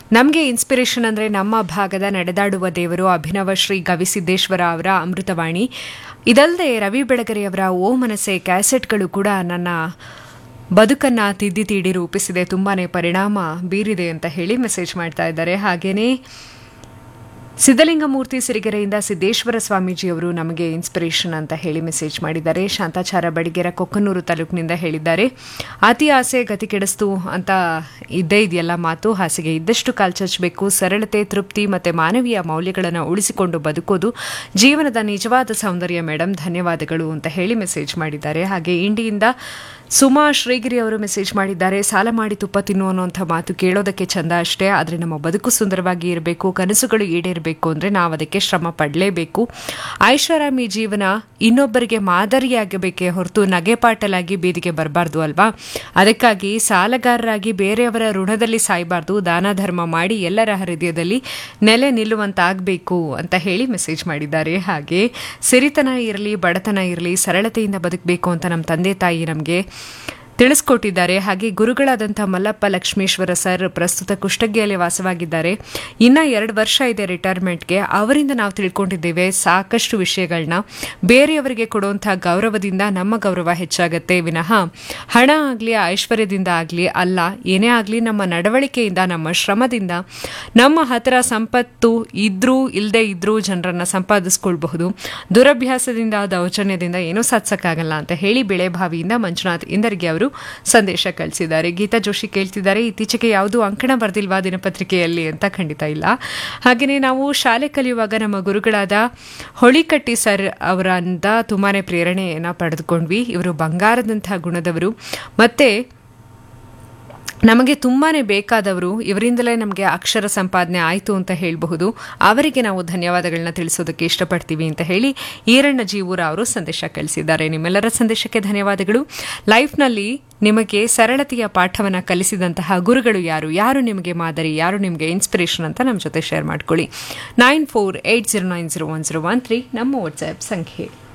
ನಮಗೆ ಇನ್ಸ್ಪಿರೇಷನ್ ಅಂದರೆ ನಮ್ಮ ಭಾಗದ ನಡೆದಾಡುವ ದೇವರು ಅಭಿನವ ಶ್ರೀ ಗವಿಸಿದ್ದೇಶ್ವರ ಅವರ ಅಮೃತವಾಣಿ ಇದಲ್ಲದೆ ರವಿ ಬೆಳಗೆರೆಯವರ ಓ ಮನಸ್ಸೆ ಕ್ಯಾಸೆಟ್ಗಳು ಕೂಡ ನನ್ನ ಬದುಕನ್ನು ತಿದ್ದಿ ತೀಡಿ ರೂಪಿಸಿದೆ ತುಂಬಾ ಪರಿಣಾಮ ಬೀರಿದೆ ಅಂತ ಹೇಳಿ ಮೆಸೇಜ್ ಮಾಡ್ತಾ ಇದ್ದಾರೆ ಹಾಗೆಯೇ ಸಿದ್ದಲಿಂಗಮೂರ್ತಿ ಸಿರಿಗೆರೆಯಿಂದ ಸಿದ್ದೇಶ್ವರ ಸ್ವಾಮೀಜಿಯವರು ನಮಗೆ ಇನ್ಸ್ಪಿರೇಷನ್ ಅಂತ ಹೇಳಿ ಮೆಸೇಜ್ ಮಾಡಿದ್ದಾರೆ ಶಾಂತಾಚಾರ ಬಡಿಗೆರ ಕೊಕ್ಕನೂರು ತಾಲೂಕಿನಿಂದ ಹೇಳಿದ್ದಾರೆ ಅತಿ ಆಸೆ ಗತಿ ಕೆಡಿಸ್ತು ಅಂತ ಇದ್ದೇ ಇದೆಯಲ್ಲ ಮಾತು ಹಾಸಿಗೆ ಇದ್ದಷ್ಟು ಕಾಲ್ಚಚ್ಚಬೇಕು ಸರಳತೆ ತೃಪ್ತಿ ಮತ್ತು ಮಾನವೀಯ ಮೌಲ್ಯಗಳನ್ನು ಉಳಿಸಿಕೊಂಡು ಬದುಕೋದು ಜೀವನದ ನಿಜವಾದ ಸೌಂದರ್ಯ ಮೇಡಮ್ ಧನ್ಯವಾದಗಳು ಅಂತ ಹೇಳಿ ಮೆಸೇಜ್ ಮಾಡಿದ್ದಾರೆ ಹಾಗೆ ಇಂಡಿಯಿಂದ ಸುಮಾ ಶ್ರೀಗಿರಿ ಅವರು ಮೆಸೇಜ್ ಮಾಡಿದ್ದಾರೆ ಸಾಲ ಮಾಡಿ ತುಪ್ಪ ತಿನ್ನು ಅನ್ನುವಂಥ ಮಾತು ಕೇಳೋದಕ್ಕೆ ಚಂದ ಅಷ್ಟೇ ಆದರೆ ನಮ್ಮ ಬದುಕು ಸುಂದರವಾಗಿ ಇರಬೇಕು ಕನಸುಗಳು ಈಡೇರಬೇಕು ಅಂದರೆ ನಾವು ಅದಕ್ಕೆ ಶ್ರಮ ಪಡಲೇಬೇಕು ಐಷಾರಾಮಿ ಜೀವನ ಇನ್ನೊಬ್ಬರಿಗೆ ಮಾದರಿಯಾಗಬೇಕೇ ಹೊರತು ನಗೆಪಾಟಲಾಗಿ ಬೀದಿಗೆ ಬರಬಾರ್ದು ಅಲ್ವಾ ಅದಕ್ಕಾಗಿ ಸಾಲಗಾರರಾಗಿ ಬೇರೆಯವರ ಋಣದಲ್ಲಿ ಸಾಯಬಾರ್ದು ದಾನ ಧರ್ಮ ಮಾಡಿ ಎಲ್ಲರ ಹೃದಯದಲ್ಲಿ ನೆಲೆ ನಿಲ್ಲುವಂತಾಗಬೇಕು ಅಂತ ಹೇಳಿ ಮೆಸೇಜ್ ಮಾಡಿದ್ದಾರೆ ಹಾಗೆ ಸಿರಿತನ ಇರಲಿ ಬಡತನ ಇರಲಿ ಸರಳತೆಯಿಂದ ಬದುಕಬೇಕು ಅಂತ ನಮ್ಮ ತಂದೆ ತಾಯಿ ನಮಗೆ ತಿಳಿಸ್ಕೊಟ್ಟಿದ್ದಾರೆ ಹಾಗೆ ಗುರುಗಳಾದಂಥ ಮಲ್ಲಪ್ಪ ಲಕ್ಷ್ಮೇಶ್ವರ ಸರ್ ಪ್ರಸ್ತುತ ಕುಷ್ಟಗಿಯಲ್ಲಿ ವಾಸವಾಗಿದ್ದಾರೆ ಇನ್ನ ಎರಡು ವರ್ಷ ಇದೆ ರಿಟೈರ್ಮೆಂಟ್ಗೆ ಅವರಿಂದ ನಾವು ತಿಳ್ಕೊಂಡಿದ್ದೇವೆ ಸಾಕಷ್ಟು ವಿಷಯಗಳನ್ನ ಬೇರೆಯವರಿಗೆ ಕೊಡುವಂಥ ಗೌರವದಿಂದ ನಮ್ಮ ಗೌರವ ಹೆಚ್ಚಾಗತ್ತೆ ವಿನಃ ಹಣ ಆಗಲಿ ಐಶ್ವರ್ಯದಿಂದ ಆಗಲಿ ಅಲ್ಲ ಏನೇ ಆಗಲಿ ನಮ್ಮ ನಡವಳಿಕೆಯಿಂದ ನಮ್ಮ ಶ್ರಮದಿಂದ ನಮ್ಮ ಹತ್ತಿರ ಸಂಪತ್ತು ಇದ್ರೂ ಇಲ್ಲದೆ ಇದ್ರೂ ಜನರನ್ನ ಸಂಪಾದಿಸ್ಕೊಳ್ಬಹುದು ದುರಭ್ಯಾಸದಿಂದ ದೌರ್ಜನ್ಯದಿಂದ ಏನೂ ಸಾಧಿಸಕ್ಕಾಗಲ್ಲ ಅಂತ ಹೇಳಿ ಬೆಳೆಭಾವಿಯಿಂದ ಮಂಜುನಾಥ್ ಇಂದರ್ಗೆ ಅವರು ಸಂದೇಶ ಕಳಿಸಿದ್ದಾರೆ ಗೀತಾ ಜೋಶಿ ಕೇಳ್ತಿದ್ದಾರೆ ಇತ್ತೀಚೆಗೆ ಯಾವುದು ಅಂಕಣ ಬರ್ದಿಲ್ವಾ ದಿನಪತ್ರಿಕೆಯಲ್ಲಿ ಅಂತ ಖಂಡಿತ ಇಲ್ಲ ಹಾಗೆಯೇ ನಾವು ಶಾಲೆ ಕಲಿಯುವಾಗ ನಮ್ಮ ಗುರುಗಳಾದ ಹೊಳಿಕಟ್ಟಿ ಸರ್ ಅವರಿಂದ ತುಂಬಾ ಪ್ರೇರಣೆಯನ್ನು ಪಡೆದುಕೊಂಡ್ವಿ ಇವರು ಬಂಗಾರದಂತಹ ಗುಣದವರು ಮತ್ತೆ ನಮಗೆ ತುಂಬಾ ಬೇಕಾದವರು ಇವರಿಂದಲೇ ನಮಗೆ ಅಕ್ಷರ ಸಂಪಾದನೆ ಆಯಿತು ಅಂತ ಹೇಳಬಹುದು ಅವರಿಗೆ ನಾವು ಧನ್ಯವಾದಗಳನ್ನ ತಿಳಿಸೋದಕ್ಕೆ ಇಷ್ಟಪಡ್ತೀವಿ ಅಂತ ಹೇಳಿ ಈರಣ್ಣ ಜೀವೂರ ಅವರು ಸಂದೇಶ ಕಳಿಸಿದ್ದಾರೆ ನಿಮ್ಮೆಲ್ಲರ ಸಂದೇಶಕ್ಕೆ ಧನ್ಯವಾದಗಳು ಲೈಫ್ನಲ್ಲಿ ನಿಮಗೆ ಸರಳತೆಯ ಪಾಠವನ್ನು ಕಲಿಸಿದಂತಹ ಗುರುಗಳು ಯಾರು ಯಾರು ನಿಮಗೆ ಮಾದರಿ ಯಾರು ನಿಮಗೆ ಇನ್ಸ್ಪಿರೇಷನ್ ಅಂತ ನಮ್ಮ ಜೊತೆ ಶೇರ್ ಮಾಡ್ಕೊಳ್ಳಿ nine four eight zero nine zero one zero one three ನಮ್ಮ ವಾಟ್ಸ್ಆ್ಯಪ್ ಸಂಖ್ಯೆ